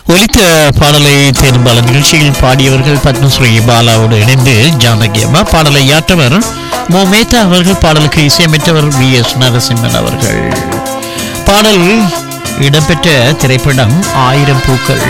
ஒலித்த பாடலை தேர்ந்தபால நிகழ்ச்சியில் பாடியவர்கள் பத்மஸ்ரீ பாலாவோடு இணைந்து ஜானகி அம்மா பாடலை யாற்றவர் மோ மேத்தா அவர்கள் பாடலுக்கு இசையமைத்தவர் வி எஸ் நரசிம்மன் அவர்கள் பாடல் இடம்பெற்ற திரைப்படம் ஆயிரம் பூக்கள்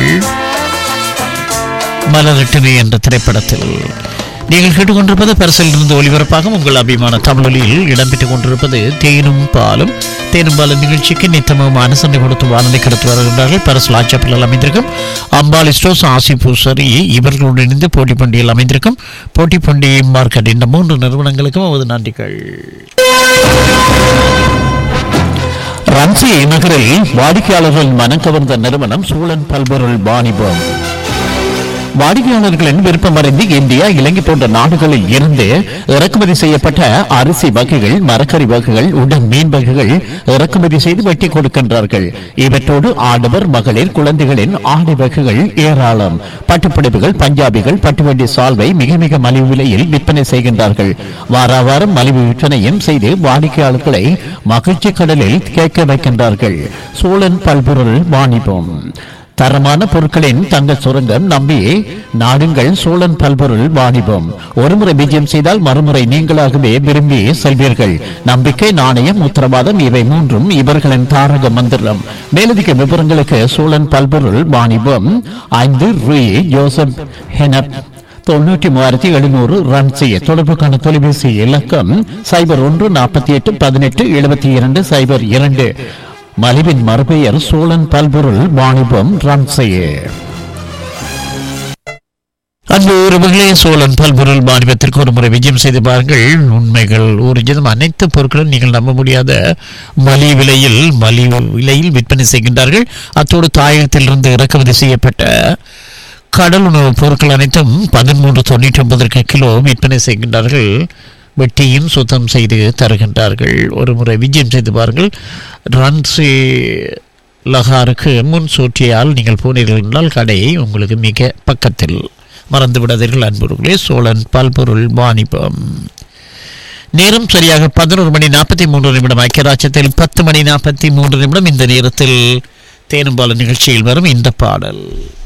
மலரட்டுமே என்ற திரைப்படத்தில் நீங்கள் கேட்டுக்கொண்டிருப்பது பரிசில் இருந்து ஒளிபரப்பாக உங்கள் அபிமான தமிழொலியில் இடம்பெற்றுக் கொண்டிருப்பது தேனும் பாலும் தேனும் பாலும் நிகழ்ச்சிக்கு நித்தமும் அனுசரணை கொடுத்து வானொலி கடத்து வருகின்றார்கள் பரிசல் ஆச்சப்பலில் அமைந்திருக்கும் அம்பாலி ஸ்டோஸ் ஆசி பூசரி இவர்களுடன் இணைந்து போட்டி பண்டிகையில் அமைந்திருக்கும் போட்டி பண்டிகை மார்க்கெட் இந்த மூன்று நிறுவனங்களுக்கும் அவரது நன்றிகள் ரன்சி நகரில் வாடிக்கையாளர்கள் மனம் கவர்ந்த நிறுவனம் சூழன் பல்பொருள் வாணிபம் வாடிக்கையாளர்களின் விருப்பமறிந்து இந்தியா இலங்கை போன்ற நாடுகளில் இருந்து இறக்குமதி செய்யப்பட்ட அரிசி வகைகள் மரக்கறி வகைகள் உடன் மீன் வகைகள் இறக்குமதி செய்து வெட்டி கொடுக்கின்றார்கள் இவற்றோடு ஆடவர் மகளிர் குழந்தைகளின் ஆடை வகைகள் ஏராளம் பட்டுப்புடவைகள் பஞ்சாபிகள் பட்டுவண்டி சால்வை மிக மிக மலிவு விலையில் விற்பனை செய்கின்றார்கள் வார வாரம் மலிவு விற்பனையும் செய்து வாடிக்கையாளர்களை மகிழ்ச்சி கடலில் கேட்க வைக்கின்றார்கள் சோழன் பல்பொருள் வாணிபம் தரமான பொருட்களின் தங்க சுரங்கம் நம்பி நாடுங்கள் சோழன் பல்பொருள் வாணிபம் ஒருமுறை விஜயம் செய்தால் மறுமுறை நீங்களாகவே விரும்பி செல்வீர்கள் நம்பிக்கை நாணயம் உத்தரவாதம் இவை மூன்றும் இவர்களின் தாரக மந்திரம் மேலதிக விவரங்களுக்கு சோழன் பல்பொருள் வாணிபம் ஐந்து ரூ ஜோசப் ஹெனப் தொண்ணூற்றி மூவாயிரத்தி எழுநூறு ரன் செய்ய தொடர்புக்கான தொலைபேசி இலக்கம் சைபர் ஒன்று நாற்பத்தி எட்டு பதினெட்டு எழுபத்தி இரண்டு சைபர் இரண்டு மலிவின் மறுபெயர் சோழன் பல்பொருள் வாணிபம் ரன் செய்ய அன்பு உறவுகளே சோழன் பல்பொருள் வாணிபத்திற்கு ஒரு முறை விஜயம் செய்து பாருங்கள் உண்மைகள் ஊர்ஜிதம் அனைத்து பொருட்களும் நீங்கள் நம்ப முடியாத மலி விலையில் மலி விலையில் விற்பனை செய்கின்றார்கள் அத்தோடு தாயகத்திலிருந்து இறக்குமதி செய்யப்பட்ட கடல் உணவுப் பொருட்கள் அனைத்தும் பதிமூன்று தொண்ணூற்றி ஒன்பதற்கு கிலோ விற்பனை செய்கின்றார்கள் வெட்டியும் சுத்தம் செய்து தருகின்றார்கள் ஒரு முறை விஜயம் செய்து பாருங்கள் ரன்சி லகாருக்கு முன் சூட்டியால் நீங்கள் போனீர்கள் என்றால் கடை உங்களுக்கு மிக பக்கத்தில் மறந்து விடாதீர்கள் அன்புகளே சோழன் பல்பொருள் வாணிபம் நேரம் சரியாக பதினோரு மணி நாற்பத்தி மூன்று நிமிடம் ஐக்கியராட்சத்தில் பத்து மணி நாற்பத்தி மூன்று நிமிடம் இந்த நேரத்தில் தேனும்பால நிகழ்ச்சியில் வரும் இந்த பாடல்